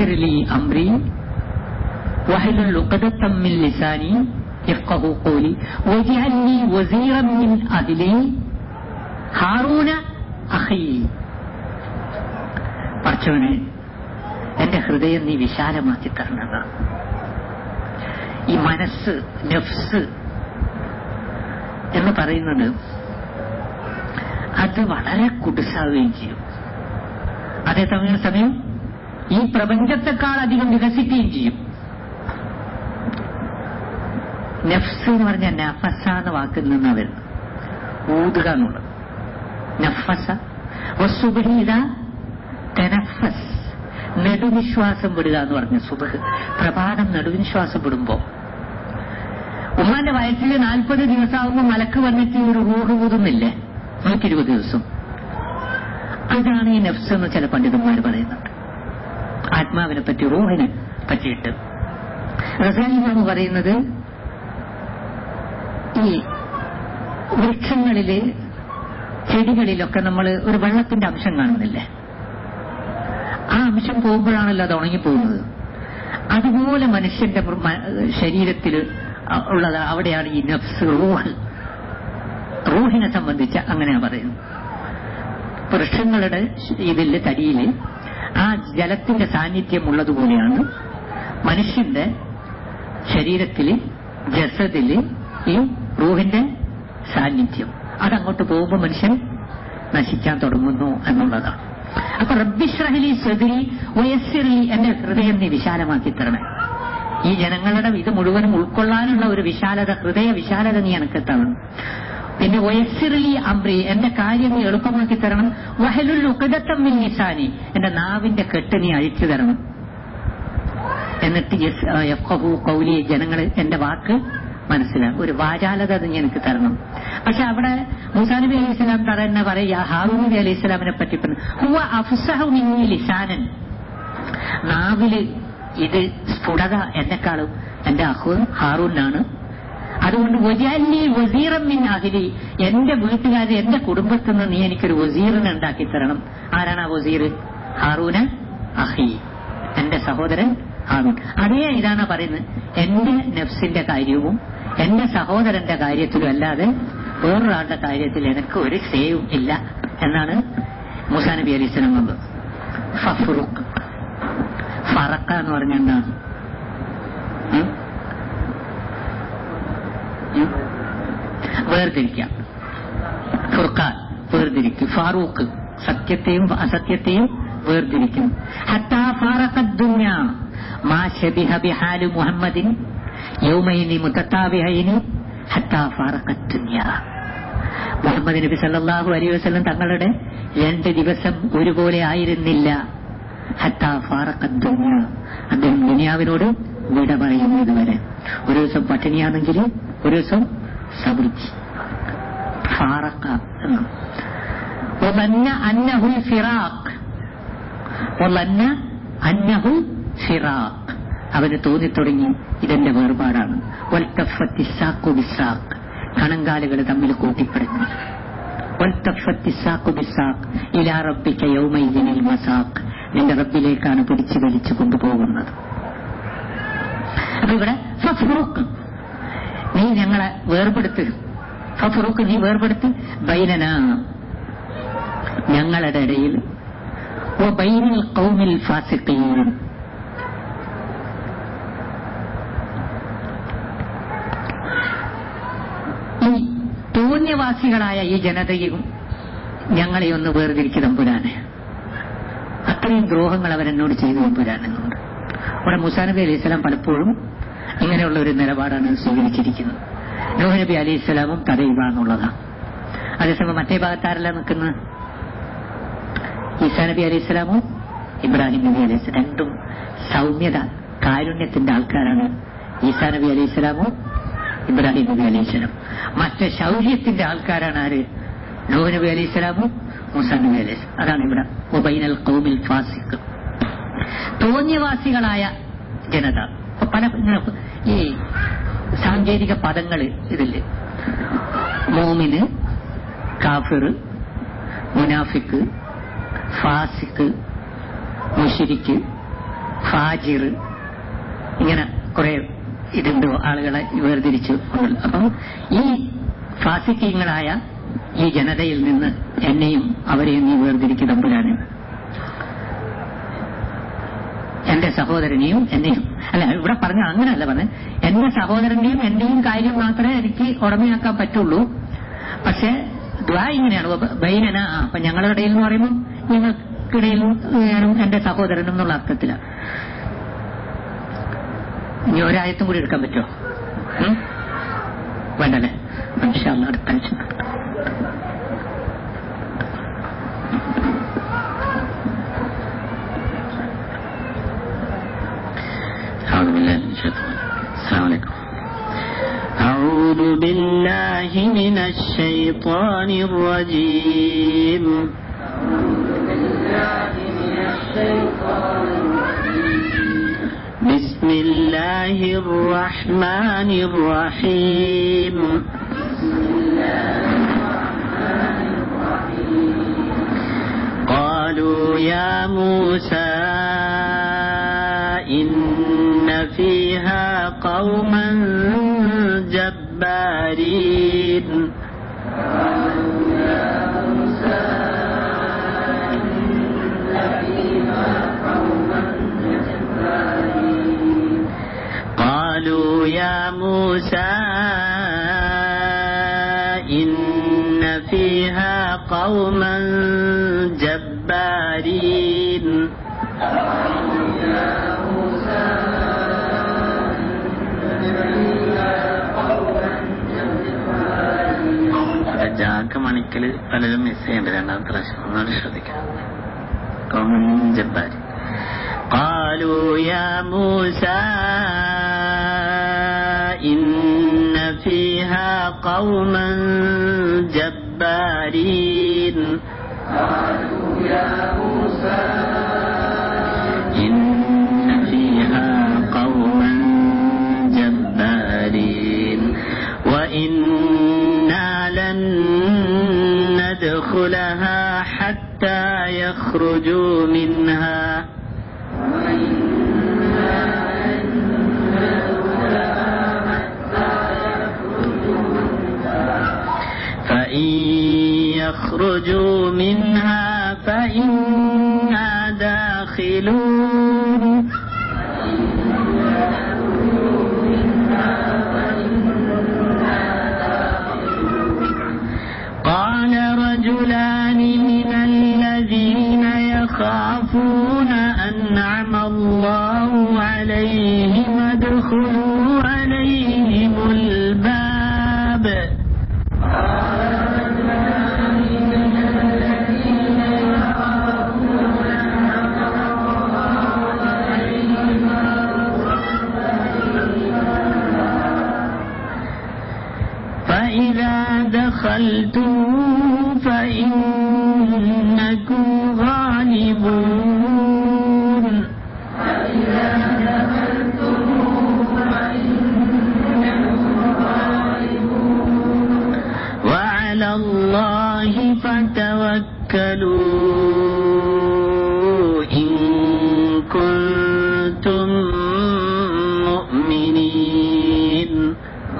لي أمري واحلل عقدة من لساني يفقه قولي واجعل لي وزيرا من أهلي هارون أخي പറച്ചവനെ എന്റെ ഹൃദയം നീ വിശാലമാക്കി തരണതാണ് ഈ മനസ്സ് നഫ്സ് എന്ന് പറയുന്നത് അത് വളരെ കുടുസാവുകയും ചെയ്യും അതേ സമയം സമയം ഈ പ്രപഞ്ചത്തെക്കാൾ അധികം വികസിക്കുകയും ചെയ്യും നഫ്സ് എന്ന് പറഞ്ഞാൽ നഫസ എന്ന വാക്കിൽ നിന്നാണ് വരുന്നത് ഊതുക എന്നുള്ളത് നഫസ വസുബഹീത തെനഫസ് നെടുവിശ്വാസം വിടുക എന്ന് പറഞ്ഞ സുബഹ് പ്രഭാതം നെടുവിശ്വാസം വിടുമ്പോ ഉമ്മാന്റെ വയസ്സിൽ നാൽപ്പത് ദിവസമാകുമ്പോൾ മലക്ക് വന്നിട്ട് ഒരു റൂഹ് ഊതുന്നില്ലേ നൂറ്റി ഇരുപത് ദിവസം അതാണ് ഈ നഫ്സ് എന്ന് ചില പണ്ഡിതന്മാർ പറയുന്നുണ്ട് ആത്മാവിനെ പറ്റി റൂഹിനെ പറ്റിയിട്ട് റസാലിമാണ് പറയുന്നത് ഈ വൃക്ഷങ്ങളില് ചെടികളിലൊക്കെ നമ്മൾ ഒരു വെള്ളത്തിന്റെ അംശം കാണുന്നില്ലേ ആ അംശം പോകുമ്പോഴാണല്ലോ അത് ഉണങ്ങിപ്പോകുന്നത് അതുപോലെ മനുഷ്യന്റെ ശരീരത്തിൽ ഉള്ളത് അവിടെയാണ് ഈ നഫ്സ് റൂഹ് റൂഹിനെ സംബന്ധിച്ച് അങ്ങനെയാണ് പറയുന്നത് വൃക്ഷങ്ങളുടെ ഇതില് തടിയില് ആ ജലത്തിന്റെ സാന്നിധ്യം ഉള്ളതുപോലെയാണ് മനുഷ്യന്റെ ശരീരത്തില് ജസദില് ഈ റൂഹിന്റെ സാന്നിധ്യം അതങ്ങോട്ട് പോകുമ്പോൾ മനുഷ്യൻ നശിക്കാൻ തുടങ്ങുന്നു എന്നുള്ളതാണ് അപ്പൊ റബ്ബിഷ്റഹലി സദരി വയസ്സിറലി എന്റെ ഹൃദയം നീ വിശാലമാക്കി തരണേ ഈ ജനങ്ങളുടെ ഇത് മുഴുവനും ഉൾക്കൊള്ളാനുള്ള ഒരു വിശാലത ഹൃദയ വിശാലത നീ എനിക്ക് തരണം പിന്നെ വയസ്സിറലി അംബ്രി എന്റെ കാര്യം നീ എളുപ്പമാക്കി തരണം വഹലുൽ ഉക്കതത്തമ്മിൽ നിസാനി എന്റെ നാവിന്റെ കെട്ട് നീ അഴിച്ചു തരണം എന്നിട്ട് യഫ്ഖഹു കൗലി ജനങ്ങൾ എന്റെ വാക്ക് മനസ്സിലാകും ഒരു വാചാലത നീ എനിക്ക് തരണം പക്ഷെ അവിടെ മൂസാ നബി അലൈഹി സ്വലാം തന്നെ പറയാ ഹാറൂൻ നബി അലൈഹി സ്വലാമിനെ പറ്റി ഹുവ അഫ്സഹു മിന്നി ലിസാനൻ നാവില് ഇത് സ്ഫുടത എന്നെക്കാളും എന്റെ അഹു ഹാറൂനാണ് അതുകൊണ്ട് വജാലി വസീറം മിൻ അഹിലി എന്റെ വീട്ടുകാരെ എന്റെ കുടുംബത്തിൽ നിന്ന് നീ എനിക്കൊരു വസീറിനെ ഉണ്ടാക്കി തരണം ആരാണ് ആ വസീർ ഹാറൂന അഹി എന്റെ സഹോദരൻ ഹാറൂൻ അതേ ഇതാണ് പറയുന്നത് എന്റെ നഫ്സിന്റെ കാര്യവും എന്റെ സഹോദരന്റെ കാര്യത്തിലും അല്ലാതെ വേറൊരാളുടെ കാര്യത്തിൽ എനിക്ക് ഒരു സേവും ഇല്ല എന്നാണ് മുസാ നബി അലി സ്വലം വന്നത് ഫഫുറുഖ് ഫറക്ക എന്ന് പറഞ്ഞ എന്താണ് വേർതിരിക്കാം ഫുർഖാൻ വേർതിരിക്കും ഫാറൂഖ് സത്യത്തെയും അസത്യത്തെയും വേർതിരിക്കും ഹത്താ ഫാറഖദ്ദുന്യ മാ ശബിഹ ബിഹാലു മുഹമ്മദിൻ യൗമൈനി മുതത്താബിഹൈനി ഹത്താ ഫാറഖദ്ദുന്യ മുഹമ്മദ് നബി സല്ലല്ലാഹു അലൈഹി വസല്ലം തങ്ങളുടെ രണ്ട് ദിവസം ഒരുപോലെ ആയിരുന്നില്ല ഹത്താ ഫാറഖദ്ദുന്യ അദ്ദേഹം ദുനിയാവിനോട് വിട പറയുന്നത് വരെ ഒരു ദിവസം പട്ടിണിയാണെങ്കിൽ ഒരു ദിവസം സമൃദ്ധി ഫാറക്ക എന്ന് وظن أنه الفراق وظن أنه الفراق അവന് തോന്നിത്തുടങ്ങി ഇതെന്റെ വേർപാടാണ് വൽത്തഫത്തിസാക്കു ബിസാക്ക് കണങ്കാലുകൾ തമ്മിൽ കൂട്ടിപ്പിടഞ്ഞു വൽത്തഫത്തിസാക്കു ബിസാക്ക് ഇലാ റബ്ബിക്ക യൗമൈദിനിൽ മസാക്ക് നിന്റെ റബ്ബിലേക്കാണ് പിടിച്ചു വലിച്ചു കൊണ്ടുപോകുന്നത് അപ്പൊ ഇവിടെ ഫഫ്റൂഖ് നീ ഞങ്ങളെ വേർപെടുത്ത് ഫഫ്റൂഖ് നീ വേർപെടുത്ത് ബൈനന ഞങ്ങളുടെ ഇടയിൽ ബൈനൽ കൗമിൽ ഫാസിഖീൻ ഈ തോന്യവാസികളായ ഈ ജനതയും ഞങ്ങളെ ഒന്ന് വേർതിരിക്കുക തമ്പുരാനെ അത്രയും ദ്രോഹങ്ങൾ അവരെന്നോട് ചെയ്തു തമ്പുരാനെന്നുണ്ട് അവിടെ മുസാ നബി അലൈഹി സ്വലാം പലപ്പോഴും ഇങ്ങനെയുള്ള ഒരു നിലപാടാണ് സ്വീകരിച്ചിരിക്കുന്നത് നൂഹ് നബി അലൈഹി സ്വലാമും തടയുക എന്നുള്ളതാണ് അതേസമയം മറ്റേ ഭാഗത്താരല്ല നിൽക്കുന്നത് ഈസാ നബി അലൈഹി സ്വലാമും ഇബ്രാഹിം നബി അലൈഹി സ്വലാം രണ്ടും സൗമ്യത കാരുണ്യത്തിന്റെ ആൾക്കാരാണ് ഈസാ നബി അലൈഹി സ്വലാമും ഇബ്രാഹിം നബി അലൈഹി സ്വലാം മറ്റേ ശൗര്യത്തിന്റെ ആൾക്കാരാണ് ആര് നൂഹ് നബി അലൈഹി സ്വലാമും മൂസാ നബി അലൈഹി സ്വലാം അതാണ് ഇവിടെ മൊബൈനൽ കൗമിൽ ഫാസിഖ് തോന്നിയവാസികളായ ജനത ഇപ്പൊ പല ഇങ്ങനെ ഈ സാങ്കേതിക പദങ്ങൾ ഇതില് മോമിന് കാഫിർ മുനാഫിക്ക് ഫാസിക്ക് മുഷിരിക്ക് ഫാജിർ ഇങ്ങനെ കുറെ ഇതുണ്ട് ആളുകളെ വേർതിരിച്ചു അപ്പം ഈ ഫാസിക്കീങ്ങളായ ഈ ജനതയിൽ നിന്ന് എന്നെയും അവരെയും നീ വേർതിരിക്കു തമ്പുരാന് എന്റെ സഹോദരനെയും എന്നെയും അല്ല ഇവിടെ പറഞ്ഞ അങ്ങനെയല്ല പറഞ്ഞത് എന്റെ സഹോദരന്റെയും എന്റെയും കാര്യം മാത്രമേ എനിക്ക് ഉടമയാക്കാൻ പറ്റുള്ളൂ പക്ഷേ ദ്വാ ഇങ്ങനെയാണ് വ- ബൈനന ആ, അപ്പൊ ഞങ്ങളുടെ ഇടയിൽ എന്ന് പറയുമ്പോൾ ഞങ്ങൾക്കിടയിൽ ഞാനും എന്റെ സഹോദരനും എന്നുള്ള അർത്ഥത്തിലാണ് ഇനി ഒരായത്തും കൂടി എടുക്കാൻ പറ്റുമോ ഉം? വേണ്ടല്ലേ ഇൻഷാ അല്ലാ, അടുത്ത ആഴ്ച أعوذ بالله من الشيطان السلام عليكم أعوذ بالله من الشيطان الرجيم بسم الله الرحمن الرحيم قالوا يا موسى إن فيها قوما جبارين قالوا يا موسى إن فيها قوما جبارين ജാക്ക് മണിക്കല് പലരും മിസ് ചെയ്യേണ്ട രണ്ടാമത്തെ പ്രാവശ്യം ഒന്നുകൂടി ശ്രദ്ധിക്കാം قوم جبار قالوا يا موسى إن فيها قوما جبارين إن فيها قوما جبارين وإنا لن ندخلها حتى يخرجوا منها فإن يخرجوا منها فإنا داخلون قال رجلان من الذين يخافون أنعم الله عليهم ادخلوا عليهم الباب فإذا دخلتم فإنكم غالبون وعلى الله فتوكلوا إن كنتم مؤمنين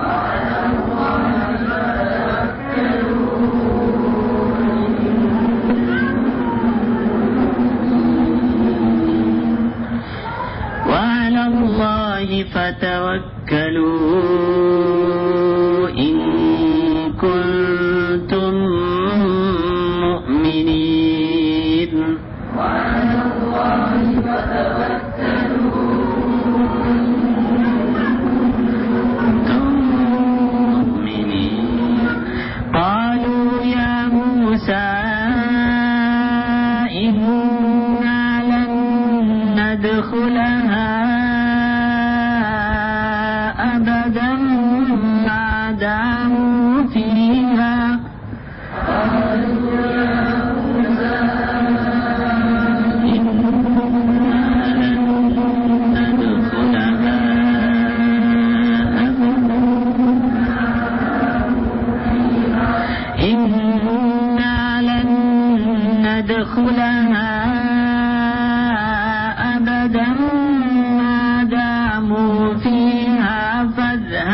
وعلى الله فتوكلوا إن كنتم مؤمنين كنتم مؤمنين قالوا يا موسى إنا لن ندخلها أبدا ما داموا فيها إنا لن ندخلها أبدا إنا لن ندخلها أبدا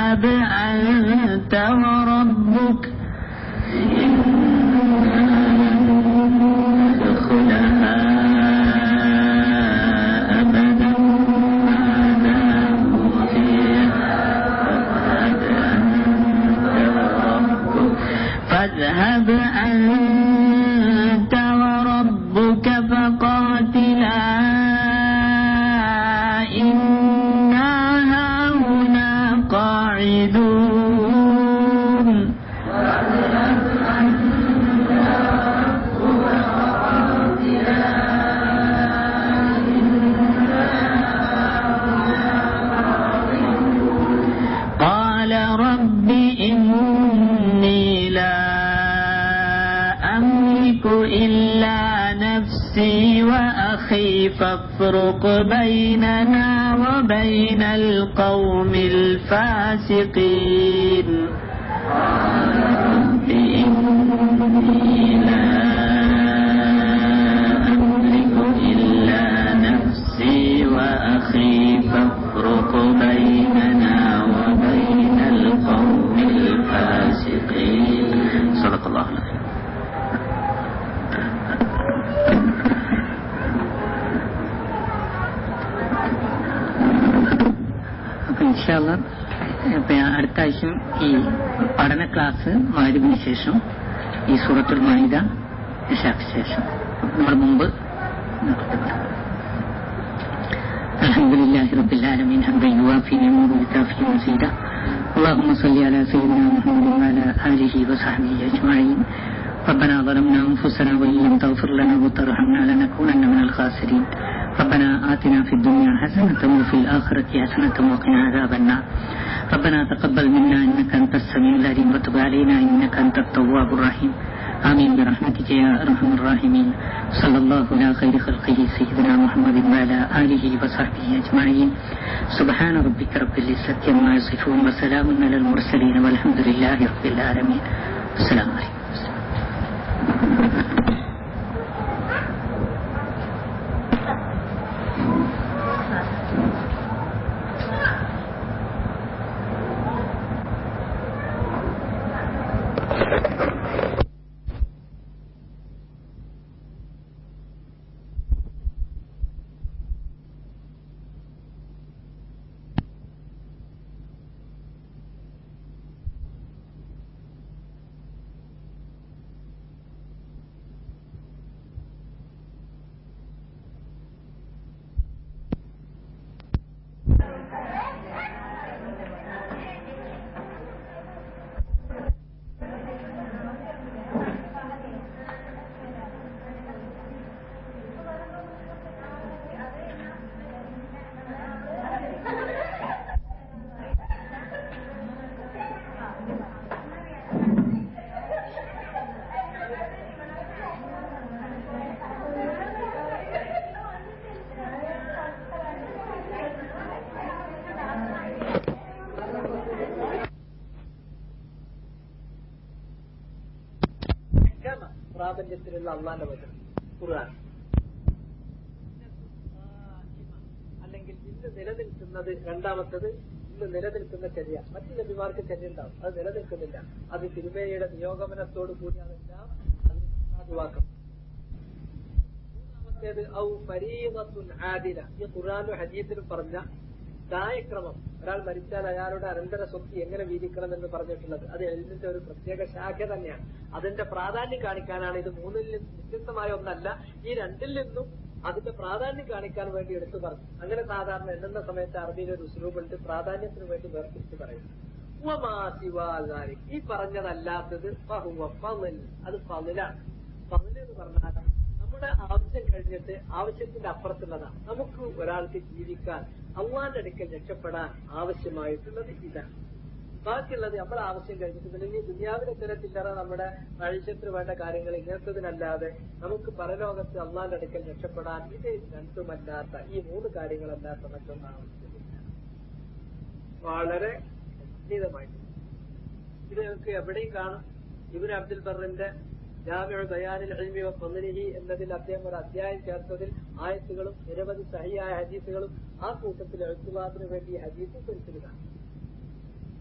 فاذهب أنت وربك ادخلها أبدا ما داموا فيها فاذهب أنت وربك فقاتلا إنا هاهنا قاعدون قال رب إني لا أملك إلا نفسي وأخي فافرق بيننا وبين القوم الفاسقين قال رب إني لا أملك إلا نفسي وأخي فافرق بيننا وبين القوم الفاسقين صدق الله العظيم അപ്പൊ ഇൻഷാല്ല ഇപ്പൊ ഞാൻ അടുത്ത ആഴ്ച ഈ പഠന ക്ലാസ് മാരുവിന് ശേഷം ഈ സൂറത്തുൽ മാഹിദ ഇഷാക്ക് ശേഷം നമ്മൾ മുമ്പ് الحمد لله رب العالمين حمدا يوافي نعمه ويكافئ مزيدا اللهم صل على سيدنا محمد وعلى اله وصحبه اجمعين ربنا ظلمنا انفسنا وان لم تغفر لنا وترحمنا لنكونن من الخاسرين ربنا آتنا في الدنيا حسنة وفي الآخرة حسنة وقنا عذاب النار ربنا تقبل منا إنك أنت السميع العليم وتب علينا إنك أنت التواب الرحيم آمين برحمتك يا أرحم الراحمين صلى الله على خير خلقه سيدنا محمد وعلى آله وصحبه أجمعين سبحان ربك رب العزة عما يصفون وسلام على المرسلين والحمد لله رب العالمين السلام عليكم പ്രാബല്യത്തിലുള്ള അള്ളാന്റെ വചനം ഖുർആൻ അല്ലെങ്കിൽ ഇന്ന് നിലനിൽക്കുന്നത് രണ്ടാമത്തത് ഇന്ന് നിലനിൽക്കുന്ന ചര്യ മറ്റു നബിമാർക്ക് ചര്യ ഉണ്ടാവും അത് നിലനിൽക്കുന്നില്ല അത് തിരുമേനിയുടെ നിയോഗമനത്തോടു കൂടി അതെല്ലാം അതിന് സാധുവാക്കും മൂന്നാമത്തേത് ഔ ഫരീദത്തുൻ ആദില ഈ ഖുർആാനും ഹദീസിലും പറഞ്ഞ ദായക്രമം ഒരാൾ മരിച്ചാൽ അയാളുടെ അനന്തര സ്വത്ത് എങ്ങനെ വീതിക്കണം എന്ന് പറഞ്ഞിട്ടുള്ളത് അത് എഴുതിന്റെ ഒരു പ്രത്യേക ശാഖ തന്നെയാണ് അതിന്റെ പ്രാധാന്യം കാണിക്കാനാണ് ഇത് മൂന്നിൽ നിന്ന് വ്യത്യസ്തമായ ഒന്നല്ല ഈ രണ്ടിൽ നിന്നും അതിന്റെ പ്രാധാന്യം കാണിക്കാൻ വേണ്ടി എടുത്തു പറഞ്ഞു അങ്ങനെ സാധാരണ എണ്ണുന്ന സമയത്ത് അറബിയിൽ ഒരു ഉസ്ലൂബുണ്ട് പ്രാധാന്യത്തിന് വേണ്ടി വേർതിരിച്ച് പറയുന്നു ഉവമാ സിവാ ദാലിക്. ഈ പറഞ്ഞതല്ലാത്തത് ഫഹുവ ഫളൽ. അത് ഫളിലാണ് ഫളൽ എന്ന് പറഞ്ഞാൽ നമ്മുടെ ആവശ്യം കഴിഞ്ഞിട്ട് ആവശ്യത്തിന്റെ അപ്പുറത്തുള്ളതാണ് നമുക്ക് ഒരാൾക്ക് ജീവിക്കാൻ അള്ളാന്റെ അടുക്കൽ രക്ഷപ്പെടാൻ ആവശ്യമായിട്ടുള്ളത് ഇതാണ് ബാക്കിയുള്ളത് നമ്മുടെ ആവശ്യം കഴിഞ്ഞിട്ട് പിന്നെ ഈ ദുനിയാവിലെ ചില ചില്ലറ നമ്മുടെ മനുഷ്യത്തിന് വേണ്ട കാര്യങ്ങൾ ഇങ്ങനത്തതിനല്ലാതെ നമുക്ക് പരലോകത്ത് അള്ളാന്റെ അടുക്കൽ രക്ഷപ്പെടാൻ ഇത് രണ്ടുമല്ലാത്ത ഈ മൂന്ന് കാര്യങ്ങളല്ലാത്ത മറ്റൊന്നും ആവശ്യമില്ല വളരെ നിതമായിട്ട് ഇത് നമുക്ക് എവിടെയും കാണും ഇബിൻ അബ്ദുൽ ബറിന്റെ ജാമ്യ ബയാനിൽ അൽമി വ ഫദ്ലിഹി എന്നതിൽ അദ്ദേഹം ഒരു അധ്യായം ചേർത്തതിൽ ആയത്തുകളും നിരവധി സഹിയായ ഹദീസുകളും ആ കൂട്ടത്തിൽ എഴുത്തുവാദിന് വേണ്ടി ഹദീസ് പരിശീലിതാണ്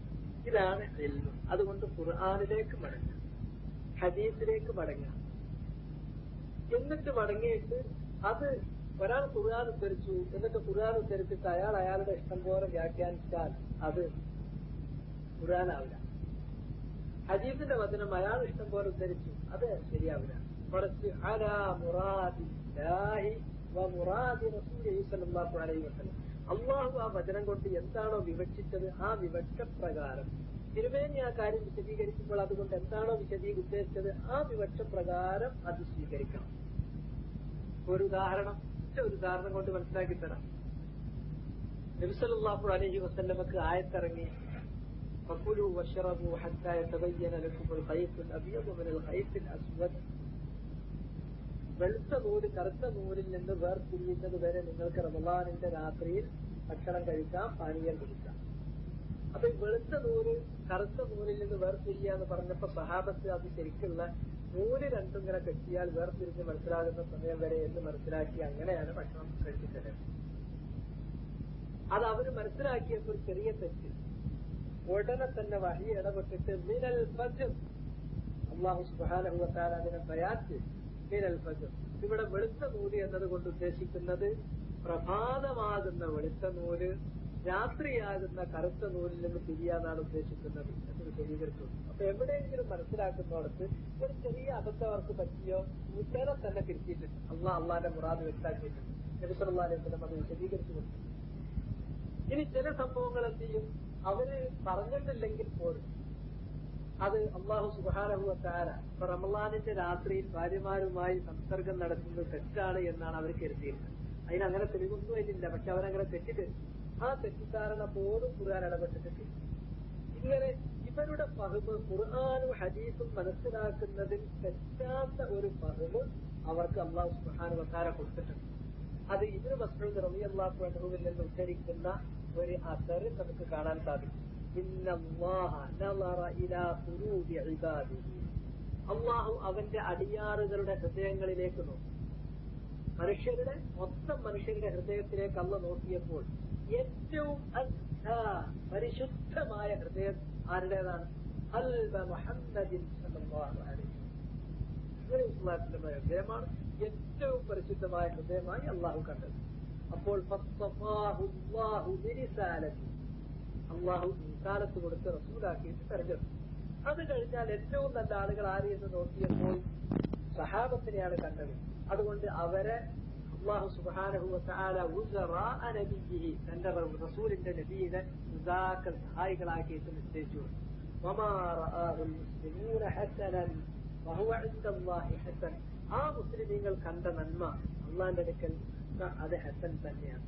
ഇതാണ് എൽമ് അതുകൊണ്ട് ഖുർആാനിലേക്ക് മടങ്ങുക ഹദീസിലേക്ക് മടങ്ങുക എന്നിട്ട് മടങ്ങിയിട്ട് അത് ഒരാൾ ഖുർആൻ ഉദ്ധരിച്ചു എന്നിട്ട് ഖുർആൻ ഉദ്ധരിച്ചിട്ട് അയാൾ അയാളുടെ ഇഷ്ടം പോലെ വ്യാഖ്യാനിച്ചാൽ അത് ഖുർആനാവില്ല ഹദീസിന്റെ വചനം അയാൾ ഇഷ്ടം പോലെ ഉദ്ധരിച്ചു അത് ശരിയാവില്ല മറിച്ച് അലാ മുറാദില്ലാഹി വ മുറാദി റസൂലിഹി സ്വല്ലല്ലാഹു അലൈഹി വസല്ലം അള്ളാഹു ആ വചനം കൊണ്ട് എന്താണോ വിവക്ഷിച്ചത് ആ വിവക്ഷ പ്രകാരം തിരുമേനി ആ കാര്യം വിശദീകരിക്കുമ്പോൾ അതുകൊണ്ട് എന്താണോ വിശദീ ഉദ്ദേശിച്ചത് ആ വിവക്ഷ പ്രകാരം അത് സ്വീകരിക്കണം ഒരു ഉദാഹരണം ഒറ്റ ഒരു ഉദാഹരണം കൊണ്ട് മനസ്സിലാക്കി തരാം നബിസല്ലാഹു അലൈഹി വസല്ലമക്ക് ആയത്തിറങ്ങി فكلوا واشربوا حتى يتبين لكم الخيط الابيض من الخيط الاسود വെളുത്ത നൂല് കറുത്ത നൂലിൽ നിന്ന് വേർതിരിയുന്നത് വരെ നിങ്ങൾക്ക് റമദാനിന്റെ രാത്രിയിൽ ഭക്ഷണം കഴിക്കാം പാനീയം കുടിക്കാം അപ്പൊ ഈ വെളുത്ത നൂല് കറുത്ത നൂലിൽ നിന്ന് വേർതിരിയ എന്ന് പറഞ്ഞപ്പോ സഹാബത്ത് അത് ശരിക്കുള്ള നൂല് രണ്ടും ഇങ്ങനെ കെട്ടിയാൽ വേർതിരിഞ്ഞ് മനസ്സിലാകുന്ന സമയം വരെ എന്ന് മനസ്സിലാക്കി അങ്ങനെയാണ് ഭക്ഷണം കഴിച്ചിട്ടത് അത് അവര് മനസ്സിലാക്കിയപ്പോൾ ഒരു ചെറിയ തെറ്റ് ഉടനെ തന്നെ വഴി ഇടപെട്ടിട്ട് മിനൽ ഫജർ അള്ളാഹു സുബാനഹുവത്താൽ അതിനെ പ്രയാച്ച് മിനൽ ഫജർ ഇവിടെ വെളുത്ത നൂല് എന്നതുകൊണ്ട് ഉദ്ദേശിക്കുന്നത് പ്രഭാതമാകുന്ന വെളുത്ത നൂല് രാത്രിയാകുന്ന കറുത്ത നൂലിൽ നിന്ന് പിരിയാന്നാണ് ഉദ്ദേശിക്കുന്നത് എന്ന് വിശദീകരിച്ചു അപ്പൊ എവിടെയെങ്കിലും മനസ്സിലാക്കുന്നിടത്ത് ഒരു ചെറിയ അബദ്ധം അവർക്ക് പറ്റിയോ ഉത്തരെ തന്നെ തിരുത്തിയിട്ടുണ്ട് അള്ളാഹ് അള്ളാന്റെ മുറാദ് വ്യക്താക്കിയിട്ടുണ്ട് നബിസല്ലാ അലൈഹി സ്വലം അത് വിശദീകരിച്ചു കൊടുത്തു ഇനി ചില സംഭവങ്ങൾ എന്ത് ചെയ്യും അവര് പറഞ്ഞിട്ടില്ലെങ്കിൽ പോലും അത് അള്ളാഹു സുബാനഹുവത്താര ഇപ്പൊ റമലാനിന്റെ രാത്രിയിൽ ഭാര്യമാരുമായി സംസർഗം നടത്തുന്നത് തെറ്റാണ് എന്നാണ് അവർ കരുതിയിരുന്നത് അതിനങ്ങനെ തെളിവൊന്നും അതിലില്ല പക്ഷെ അവരങ്ങനെ തെറ്റിട്ട് ആ തെറ്റിദ്ധാരണ പോലും ഖുർആൻ ഇടപെട്ടിട്ട് ഇങ്ങനെ ഇവരുടെ പഹുമ് ഖുർആാനും ഹദീസും മനസ്സിലാക്കുന്നതിൽ തെറ്റാത്ത ഒരു പഹുമ് അവർക്ക് അള്ളാഹു സുബാനു വത്താര കൊടുത്തിട്ടുണ്ട് അത് ഇതിന് മസ്ഊദ് റബി അള്ളാഹു അനുഭവിൽ നിന്ന് ഉദ്ധരിക്കുന്ന ഒരു അസറ് നമുക്ക് കാണാൻ സാധിക്കും അള്ളാഹു അവന്റെ അടിയാറുകളുടെ ഹൃദയങ്ങളിലേക്ക് നോക്കി മനുഷ്യരുടെ മൊത്തം മനുഷ്യരുടെ ഹൃദയത്തിലേക്ക് അള്ള നോക്കിയപ്പോൾ ഏറ്റവും പരിശുദ്ധമായ ഹൃദയം ആരുടേതാണ് അൽബ മുഹമ്മദിൻ ഹൃദയമാണ് ഏറ്റവും പരിശുദ്ധമായ ഹൃദയമായി അള്ളാഹു കണ്ടത് അപ്പോൾ അള്ളാഹു കാലത്ത് കൊടുത്ത് റസൂലാക്കിയിട്ട് തെരഞ്ഞെടുത്തു അത് കഴിഞ്ഞാൽ ഏറ്റവും നല്ല ആളുകൾ ആര് എന്ന് നോക്കിയപ്പോൾ സഹാബത്തിനെയാണ് കണ്ടത് അതുകൊണ്ട് അവരെ അള്ളാഹു സുബാനഹുബിഹി തന്റെ റസൂലിന്റെ നബീനെ ഉദാക്കൾ സഹായികളാക്കിയിട്ട് നിശ്ചയിച്ചു ആ മുസ്ലിമീങ്ങൾ കണ്ട നന്മ അള്ളാന്റെ അടുക്കൽ അത് ഹസൻ തന്നെയാണ്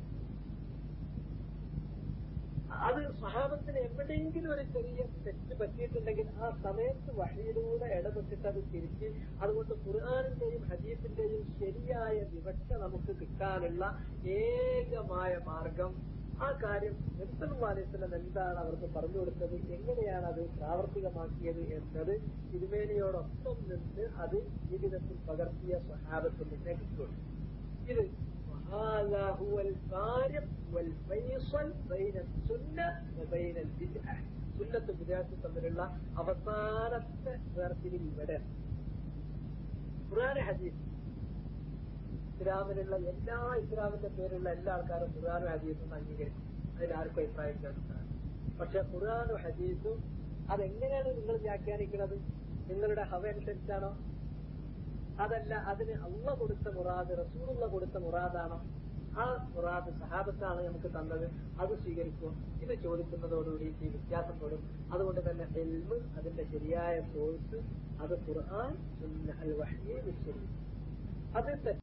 അത് സഹാബത്തിന് എവിടെയെങ്കിലും ഒരു ചെറിയ തെറ്റ് പറ്റിയിട്ടുണ്ടെങ്കിൽ ആ സമയത്ത് വഴിയിലൂടെ ഇടപെട്ടിട്ട് അത് തിരിച്ച് അതുകൊണ്ട് ഖുർആാനിന്റെയും ഹദീസിന്റെയും ശരിയായ വിവക്ഷ നമുക്ക് കിട്ടാനുള്ള ഏകമായ മാർഗം ആ കാര്യം നിർത്തൽവാലിസ്ലം എന്താണ് അവർക്ക് പറഞ്ഞു കൊടുത്തത് എങ്ങനെയാണ് അത് പ്രാവർത്തികമാക്കിയത് എന്നത് തിരുമേനിയോടൊപ്പം നിന്ന് അത് ജീവിതത്തിൽ പകർത്തിയ സ്വഹാബത്തിൽ നിന്നേ കിട്ടുള്ളൂ ഇത് هذا هو الفارق والفيصل بين السنة وبين البدعة സുന്നത്ത് വിദ്യാർത്ഥി തമ്മിലുള്ള അവസാനത്തെ വേർതിരിവ് ഇവിടെ ഖുറാൻ ഹദീസ് ഇസ്ലാമിലുള്ള എല്ലാ ഇസ്ലാമിന്റെ പേരുള്ള എല്ലാ ആൾക്കാരും ഖുറാനും ഹദീസും അംഗീകരിക്കും അതിലാർക്കും അഭിപ്രായം കേൾക്കാറ് പക്ഷെ ഖുറാനും ഹദീസും അതെങ്ങനെയാണ് നിങ്ങൾ വ്യാഖ്യാനിക്കുന്നത് നിങ്ങളുടെ ഹവ അനുസരിച്ചാണോ അതല്ല അതിന് അള്ള കൊടുത്ത മുറാദ് റസൂലുള്ള കൊടുത്ത മുറാദാണോ ആ മുറാദ് സഹാബത്താണ് നമുക്ക് തന്നത് അത് സ്വീകരിക്കുമോ ഇത് ചോദിക്കുന്നതോടുകൂടി ഈ വ്യത്യാസം പോലും അതുകൊണ്ട് തന്നെ എൽമ് അതിന്റെ ശരിയായ കോഴ്സ് അത് ഖുർആൻ അൽ വഹ്യ ശരി അത്